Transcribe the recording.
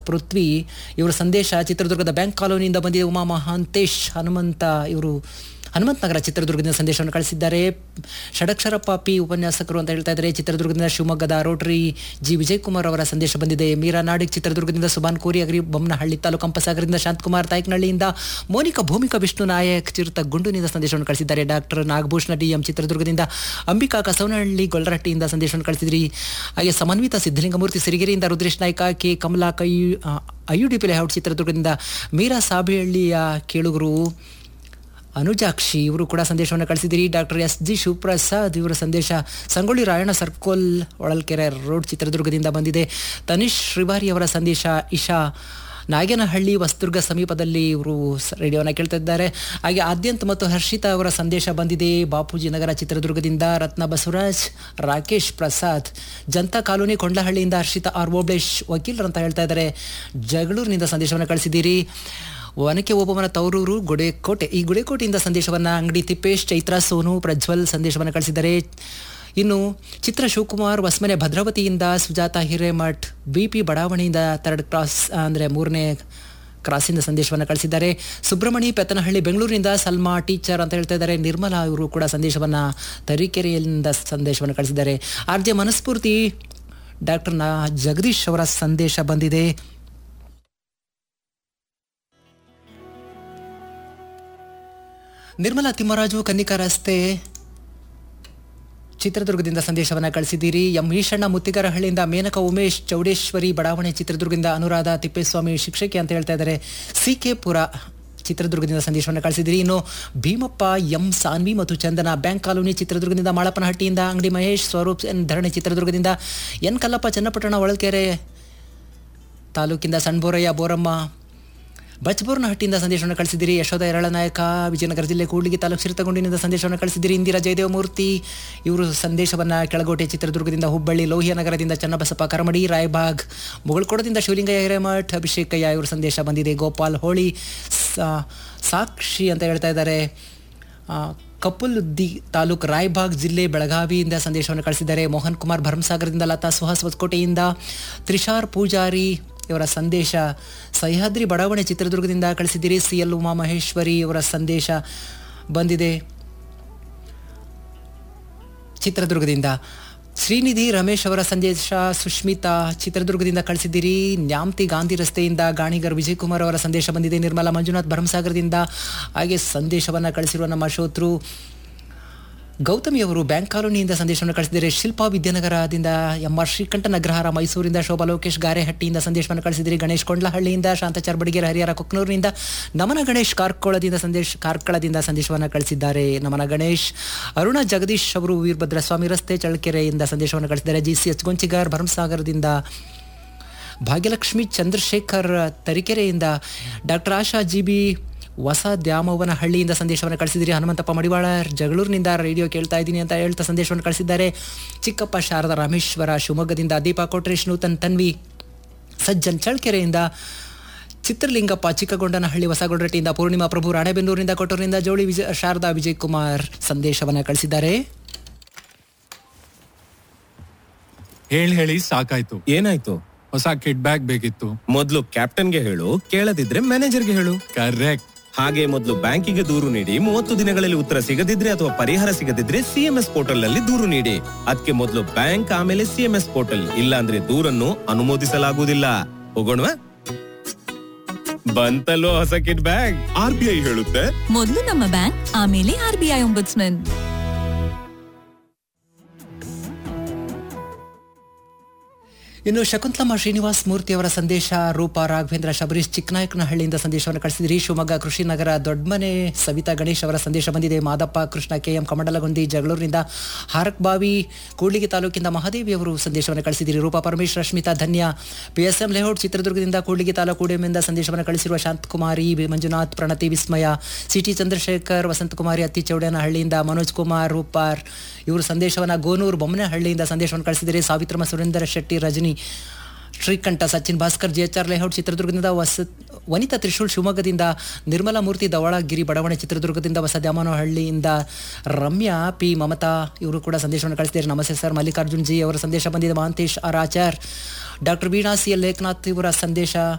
ಪೃಥ್ವಿ ಇವರ ಸಂದೇಶ ಚಿತ್ರದುರ್ಗದ ಬ್ಯಾಂಕ್ ಕಾಲೋನಿಯಿಂದ ಬಂದಿದೆ ಉಮಾ ಮಹಾಂತೇಶ್ ಹನುಮಂತ ಇವರು ಹನುಮಂತ ನಗರ ಚಿತ್ರದುರ್ಗದಿಂದ ಸಂದೇಶವನ್ನು ಕಳಿಸಿದ್ದಾರೆ ಷಡಕ್ಷರಪ್ಪ ಪಿ ಉಪನ್ಯಾಸಕರು ಅಂತ ಹೇಳ್ತಾ ಇದ್ದಾರೆ ಚಿತ್ರದುರ್ಗದಿಂದ ಶಿವಮೊಗ್ಗದ ರೋಟರಿ ಜಿ ವಿಜಯಕುಮಾರ್ ಅವರ ಸಂದೇಶ ಬಂದಿದೆ ಮೀರಾ ನಾಡಿಗ್ ಚಿತ್ರದುರ್ಗದಿಂದ ಸುಬಾನ್ ಕೋರಿ ಅಗ್ರಿ ಬೊಮ್ಮನಹಳ್ಳಿ ತಾಲೂಕು ಕಂಪಸಾಗರದಿಂದ ಶಾಂತಕುಮಾರ್ ತಾಯ್ಕನಹಳ್ಳಿಯಿಂದ ಮೋನಿಕಾ ಭೂಮಿಕಾ ವಿಷ್ಣು ನಾಯಕ್ ಚಿರುತ ಗುಂಡುನಿಂದ ಸಂದೇಶವನ್ನು ಕಳಿಸಿದ್ದಾರೆ ಡಾಕ್ಟರ್ ನಾಗಭೂಷಣ ಡಿ ಎಂ ಚಿತ್ರದುರ್ಗದಿಂದ ಅಂಬಿಕಾ ಕಸವನಹಳ್ಳಿ ಗೊಲ್ಲರಹಟ್ಟಿಯಿಂದ ಸಂದೇಶವನ್ನು ಕಳಿಸಿದ್ರಿ ಹಾಗೆ ಸಮನ್ವಿತ ಸಿದ್ದಲಿಂಗಮೂರ್ತಿ ಸಿರಿಗೆರೆಯಿಂದ ರುದ್ರೇಶ್ ನಾಯ್ಕ ಕೆ ಕಮಲಾ ಕೈ ಐಯುಡಿಪಿ ಲೇಔಟ್ ಚಿತ್ರದುರ್ಗದಿಂದ ಮೀರಾ ಸಾಬಿಹಳ್ಳಿಯ ಕೇಳುಗರು ಅನುಜಾಕ್ಷಿ ಇವರು ಕೂಡ ಸಂದೇಶವನ್ನು ಕಳಿಸಿದಿರಿ ಡಾಕ್ಟರ್ ಎಸ್ ಜಿ ಶಿವಪ್ರಸಾದ್ ಇವರ ಸಂದೇಶ ಸಂಗೊಳ್ಳಿ ರಾಯಣ್ಣ ಸರ್ಕೋಲ್ ಹೊಳಲ್ಕೆರೆ ರೋಡ್ ಚಿತ್ರದುರ್ಗದಿಂದ ಬಂದಿದೆ ತನಿಷ್ ಶ್ರೀವಾರಿ ಅವರ ಸಂದೇಶ ಇಶಾ ನಾಗೇನಹಳ್ಳಿ ವಸ್ತುರ್ಗ ಸಮೀಪದಲ್ಲಿ ಇವರು ರೇಡಿಯೋನ ಕೇಳ್ತಾ ಇದ್ದಾರೆ ಹಾಗೆ ಆದ್ಯಂತ್ ಮತ್ತು ಹರ್ಷಿತಾ ಅವರ ಸಂದೇಶ ಬಂದಿದೆ ಬಾಪೂಜಿ ನಗರ ಚಿತ್ರದುರ್ಗದಿಂದ ರತ್ನ ಬಸವರಾಜ್ ರಾಕೇಶ್ ಪ್ರಸಾದ್ ಜನತಾ ಕಾಲೋನಿ ಕೊಂಡ್ಲಹಳ್ಳಿಯಿಂದ ಹರ್ಷಿತಾ ಆರ್ ಓಬ್ಳೇಶ್ ವಕೀಲರಂತ ಹೇಳ್ತಾ ಇದ್ದಾರೆ ಜಗಳೂರಿನಿಂದ ಸಂದೇಶವನ್ನು ಕಳಿಸಿದ್ದೀರಿ ಒನಕೆ ಓಬಮ್ಮನ ತವರೂರು ಗುಡೇಕೋಟೆ ಈ ಗುಡೇಕೋಟೆಯಿಂದ ಸಂದೇಶವನ್ನು ಅಂಗಡಿ ತಿಪ್ಪೇಶ್ ಚೈತ್ರ ಸೋನು ಪ್ರಜ್ವಲ್ ಸಂದೇಶವನ್ನು ಕಳಿಸಿದ್ದಾರೆ ಇನ್ನು ಚಿತ್ರ ಶಿವಕುಮಾರ್ ಹೊಸಮನೆ ಭದ್ರಾವತಿಯಿಂದ ಸುಜಾತ ಹಿರೇಮಠ್ ಬಿ ಪಿ ಬಡಾವಣೆಯಿಂದ ಥರ್ಡ್ ಕ್ರಾಸ್ ಅಂದರೆ ಮೂರನೇ ಕ್ರಾಸಿಂದ ಸಂದೇಶವನ್ನು ಕಳಿಸಿದ್ದಾರೆ ಸುಬ್ರಹ್ಮಣಿ ಪೆತ್ತನಹಳ್ಳಿ ಬೆಂಗಳೂರಿನಿಂದ ಸಲ್ಮಾ ಟೀಚರ್ ಅಂತ ಹೇಳ್ತಾ ಇದ್ದಾರೆ ನಿರ್ಮಲಾ ಇವರು ಕೂಡ ಸಂದೇಶವನ್ನು ತರೀಕೆರೆಯಿಂದ ಸಂದೇಶವನ್ನು ಕಳಿಸಿದ್ದಾರೆ ಆರ್ ಜೆ ಮನಸ್ಫೂರ್ತಿ ಡಾಕ್ಟರ್ ನಾ ಜಗದೀಶ್ ಅವರ ಸಂದೇಶ ಬಂದಿದೆ ನಿರ್ಮಲಾ ತಿಮ್ಮರಾಜು ಕನ್ನಿಕಾ ರಸ್ತೆ ಚಿತ್ರದುರ್ಗದಿಂದ ಸಂದೇಶವನ್ನು ಕಳಿಸಿದ್ದೀರಿ ಎಂ ಈಶಣ್ಣ ಮುತ್ತಿಗಾರಹಳ್ಳಿಯಿಂದ ಮೇನಕ ಉಮೇಶ್ ಚೌಡೇಶ್ವರಿ ಬಡಾವಣೆ ಚಿತ್ರದುರ್ಗದಿಂದ ಅನುರಾಧ ತಿಪ್ಪೇಸ್ವಾಮಿ ಶಿಕ್ಷಕಿ ಅಂತ ಹೇಳ್ತಾ ಇದ್ದಾರೆ ಸಿ ಕೆ ಪುರ ಚಿತ್ರದುರ್ಗದಿಂದ ಸಂದೇಶವನ್ನು ಕಳಿಸಿದಿರಿ ಇನ್ನು ಭೀಮಪ್ಪ ಎಂ ಸಾನ್ವಿ ಮತ್ತು ಚಂದನ ಬ್ಯಾಂಕ್ ಕಾಲೋನಿ ಚಿತ್ರದುರ್ಗದಿಂದ ಮಾಳಪ್ಪನಹಟ್ಟಿಯಿಂದ ಅಂಗಡಿ ಮಹೇಶ್ ಸ್ವರೂಪ್ ಎನ್ ಧರಣಿ ಚಿತ್ರದುರ್ಗದಿಂದ ಎನ್ ಕಲ್ಲಪ್ಪ ಚನ್ನಪಟ್ಟಣ ಹೊಳಲ್ಕೆರೆ ತಾಲೂಕಿಂದ ಸಣ್ಬೋರಯ್ಯ ಬೋರಮ್ಮ ಬಚ್ಬೋರ್ನಹಟ್ಟಿಯಿಂದ ಸಂದೇಶವನ್ನು ಕಳಿಸಿದಿರಿ ಯಶೋಧ ಎರಳನಾಯಕ ವಿಜಯನಗರ ಜಿಲ್ಲೆ ಕೂಡ್ಲಿಗಿ ತಾಲೂಕು ಸಿರಿತಗೊಂಡಿನಿಂದ ಸಂದೇಶವನ್ನು ಕಳಿಸಿದಿರಿ ಇಂದಿರಾ ಜಯದೇವ ಮೂರ್ತಿ ಇವರು ಸಂದೇಶವನ್ನು ಕೆಳಗೋಟೆ ಚಿತ್ರದುರ್ಗದಿಂದ ಹುಬ್ಬಳ್ಳಿ ಲೋಹಿಯ ನಗರದಿಂದ ಚನ್ನಬಸಪ್ಪ ಕರಮಡಿ ರಾಯಬಾಗ್ ಮುಗಳಕೋಡದಿಂದ ಶಿವಲಿಂಗಯ್ಯ ಹಿರೇಮಠ್ ಅಭಿಷೇಕಯ್ಯ ಇವರು ಸಂದೇಶ ಬಂದಿದೆ ಗೋಪಾಲ್ ಹೋಳಿ ಸಾಕ್ಷಿ ಅಂತ ಹೇಳ್ತಾ ಇದ್ದಾರೆ ಕಪುಲ್ದಿ ತಾಲೂಕು ರಾಯಬಾಗ್ ಜಿಲ್ಲೆ ಬೆಳಗಾವಿಯಿಂದ ಸಂದೇಶವನ್ನು ಕಳಿಸಿದ್ದಾರೆ ಮೋಹನ್ ಕುಮಾರ್ ಭರಮಸಾಗರದಿಂದ ಲತಾ ಸುಹಾಸ್ ಹೊಸಕೋಟೆಯಿಂದ ತ್ರಿಷಾರ್ ಪೂಜಾರಿ ಇವರ ಸಂದೇಶ ಸಹ್ಯಾದ್ರಿ ಬಡಾವಣೆ ಚಿತ್ರದುರ್ಗದಿಂದ ಕಳಿಸಿದ್ದೀರಿ ಸಿ ಎಲ್ ಉಮಾ ಮಹೇಶ್ವರಿ ಇವರ ಸಂದೇಶ ಬಂದಿದೆ ಚಿತ್ರದುರ್ಗದಿಂದ ಶ್ರೀನಿಧಿ ರಮೇಶ್ ಅವರ ಸಂದೇಶ ಸುಷ್ಮಿತಾ ಚಿತ್ರದುರ್ಗದಿಂದ ಕಳಿಸಿದ್ದೀರಿ ನ್ಯಾಮ್ತಿ ಗಾಂಧಿ ರಸ್ತೆಯಿಂದ ಗಾಣಿಗರ್ ವಿಜಯಕುಮಾರ್ ಅವರ ಸಂದೇಶ ಬಂದಿದೆ ನಿರ್ಮಲಾ ಮಂಜುನಾಥ್ ಭರಮಸಾಗರದಿಂದ ಹಾಗೆ ಸಂದೇಶವನ್ನು ಕಳಿಸಿರುವ ನಮ್ಮ ಶೋತ್ರು ಗೌತಮಿ ಅವರು ಬ್ಯಾಂಕ್ ಕಾಲೋನಿಯಿಂದ ಸಂದೇಶವನ್ನು ಕಳಿಸಿದ್ದಾರೆ ಶಿಲ್ಪಾ ವಿದ್ಯಾನಗರದಿಂದ ಎಂ ಆರ್ ಶ್ರೀಕಂಠ ನಗ್ರಹಾರ ಮೈಸೂರಿಂದ ಶೋಭಾ ಲೋಕೇಶ್ ಗಾರೆಹಟ್ಟಿಯಿಂದ ಸಂದೇಶವನ್ನು ಕಳಿಸಿದಿರಿ ಗಣೇಶ್ ಕೊಂಡ್ಲಹಳ್ಳಿಯಿಂದ ಶಾಂತಚಾರ್ ಬಡಿಗೆರೆ ಹರಿಹರ ಕೊಕ್ನೂರಿನಿಂದ ನಮನ ಗಣೇಶ್ ಕಾರ್ಕೋಳದಿಂದ ಸಂದೇಶ ಕಾರ್ಕಳದಿಂದ ಸಂದೇಶವನ್ನು ಕಳಿಸಿದ್ದಾರೆ ನಮನ ಗಣೇಶ್ ಅರುಣ ಜಗದೀಶ್ ಅವರು ವೀರಭದ್ರಸ್ವಾಮಿ ರಸ್ತೆ ಚಳ್ಳಕೆರೆಯಿಂದ ಸಂದೇಶವನ್ನು ಕಳಿಸಿದ್ದಾರೆ ಜಿ ಸಿ ಎಚ್ ಗೊಂಚಿಗಾರ್ ಭರಮಸಾಗರದಿಂದ ಭಾಗ್ಯಲಕ್ಷ್ಮಿ ಚಂದ್ರಶೇಖರ್ ತರೀಕೆರೆಯಿಂದ ಡಾಕ್ಟರ್ ಆಶಾ ಜಿ ಬಿ ಹೊಸ ದ್ಯಾಮವ್ವನ ಹಳ್ಳಿಯಿಂದ ಸಂದೇಶವನ್ನು ಕಳಿಸಿದಿರಿ ಹನುಮಂತಪ್ಪ ಮಡಿವಾಳ ಜಗಳೂರಿನಿಂದ ರೇಡಿಯೋ ಕೇಳ್ತಾ ಇದ್ದೀನಿ ಅಂತ ಹೇಳ್ತಾ ಸಂದೇಶವನ್ನು ಕಳಿಸಿದ್ದಾರೆ ಚಿಕ್ಕಪ್ಪ ಶಾರದಾ ರಾಮೇಶ್ವರ ಶಿವಮೊಗ್ಗದಿಂದ ದೀಪಾ ಕೋಟ್ರೇಶ್ ನೂತನ್ ತನ್ವಿ ಸಜ್ಜನ್ ಚಳ್ಕೆರೆಯಿಂದ ಚಿತ್ರಲಿಂಗಪ್ಪ ಚಿಕ್ಕಗೊಂಡನಹಳ್ಳಿ ಹೊಸಗೊಂಡ್ರಟ್ಟಿಯಿಂದ ಪೂರ್ಣಿಮಾ ಪ್ರಭು ರಾಣೆಬೆನ್ನೂರಿನಿಂದ ಕೊಟ್ಟೂರಿನಿಂದ ಜೋಳಿ ವಿಜಯ ಶಾರದಾ ವಿಜಯ್ ಕುಮಾರ್ ಸಂದೇಶವನ್ನು ಕಳಿಸಿದ್ದಾರೆ ಹೇಳಿ ಹೇಳಿ ಸಾಕಾಯ್ತು ಏನಾಯ್ತು ಹೊಸ ಕಿಡ್ ಬ್ಯಾಗ್ ಬೇಕಿತ್ತು ಮೊದ್ಲು ಕ್ಯಾಪ್ಟನ್ಗೆ ಹೇಳು ಕೇಳದಿದ್ರೆ ಮ್ಯಾನೇಜರ್ಗೆ ಹೇಳು ಕರೆಕ್ಟ್ ಹಾಗೆ ಮೊದಲು ಬ್ಯಾಂಕಿಗೆ ದೂರು ನೀಡಿ ಮೂವತ್ತು ದಿನಗಳಲ್ಲಿ ಉತ್ತರ ಸಿಗದಿದ್ರೆ ಅಥವಾ ಪರಿಹಾರ ಸಿಗದಿದ್ರೆ ಸಿಎಂಎಸ್ ಪೋರ್ಟಲ್ ನಲ್ಲಿ ದೂರು ನೀಡಿ ಅದಕ್ಕೆ ಮೊದಲು ಬ್ಯಾಂಕ್ ಆಮೇಲೆ ಸಿಎಂಎಸ್ ಪೋರ್ಟಲ್ ಇಲ್ಲ ಅಂದ್ರೆ ದೂರನ್ನು ಅನುಮೋದಿಸಲಾಗುವುದಿಲ್ಲ ಹೋಗೋಣವಾ ಬಂತಲ್ಲೋ ಹೊಸ kid bag R B I ಹೇಳುತ್ತೆ ಮೊದಲು ನಮ್ಮ ಬ್ಯಾಂಕ್ ಆಮೇಲೆ ಆರ್ ಬಿ ಐ ಒಂಬುಡ್ಸ್ಮನ್ ಇನ್ನು ಶಕುಂತಲಮ್ಮ ಶ್ರೀನಿವಾಸ್ ಮೂರ್ತಿ ಅವರ ಸಂದೇಶ ರೂಪಾ ರಾಘವೇಂದ್ರ ಶಬರೀಶ್ ಚಿಕ್ಕನಾಯಕನಹಳ್ಳಿಯಿಂದ ಸಂದೇಶವನ್ನು ಕಳಿಸಿದಿರಿ ಶಿವಮೊಗ್ಗ ಕೃಷಿನಗರ ದೊಡ್ಡಮನೆ ಸವಿತಾ ಗಣೇಶ್ ಅವರ ಸಂದೇಶ ಬಂದಿದೆ ಮಾದಪ್ಪ ಕೃಷ್ಣ ಕೆ ಎಂ ಕಮಂಡಲಗೊಂದಿ ಜಗಳೂರಿನಿಂದ ಹಾರಕ್ಬಾವಿ ಕೂಡ್ಲಿಗಿ ತಾಲೂಕಿಂದ ಮಹಾದೇವಿ ಅವರು ಸಂದೇಶವನ್ನು ಕಳಿಸಿದಿರಿ Roopa Paramesh Rashmitha Dhanya P S M layout ಚಿತ್ರದುರ್ಗದಿಂದ ಕೂಡ್ಲಿಗಿ ತಾಲೂಕು ಉಡಿಮೆಯಿಂದ ಸಂದೇಶವನ್ನು ಕಳಿಸಿರುವ ಶಾಂತಕುಮಾರಿ ಬಿ ಮಂಜುನಾಥ್ ಪ್ರಣತಿ ವಿಸ್ಮಯ ಸಿಟಿ ಚಂದ್ರಶೇಖರ್ ವಸಂತಕುಮಾರಿ ಅತ್ತಿ ಚೌಡೇನಹಳ್ಳಿಯಿಂದ ಮನೋಜ್ ಕುಮಾರ್ ರೂಪಾರ್ ಇವರು ಸಂದೇಶವನ್ನು ಗೋನೂರು ಬೊಮ್ಮನಹಳ್ಳಿಯಿಂದ ಸಂದೇಶವನ್ನು ಕಳಿಸಿದರೆ Savithramma Surendra Shetty Rajani Srikanta Sachin Bhaskar G H R layout ಚಿತ್ರದುರ್ಗದಿಂದ ವಸ ವನಿತಾ ತ್ರಿಶೂಲ್ ಶಿವಮೊಗ್ಗದಿಂದ ನಿರ್ಮಲಾ ಮೂರ್ತಿ ಧವಳಗಿರಿ ಬಡಾವಣೆ ಚಿತ್ರದುರ್ಗದಿಂದ ಹೊಸ ದ್ಯಾಮನಹಳ್ಳಿಯಿಂದ ರಮ್ಯಾ ಪಿ ಮಮತಾ ಇವರು ಕೂಡ ಸಂದೇಶವನ್ನು ಕಳಿಸಿದ್ದಾರೆ ನಮಸ್ತೆ ಸರ್ ಮಲ್ಲಿಕಾರ್ಜುನ್ ಜಿ ಅವರ ಸಂದೇಶ ಬಂದಿದೆ Mahantesh R Achar doctor Veena C L Lekhanath ಇವರ ಸಂದೇಶ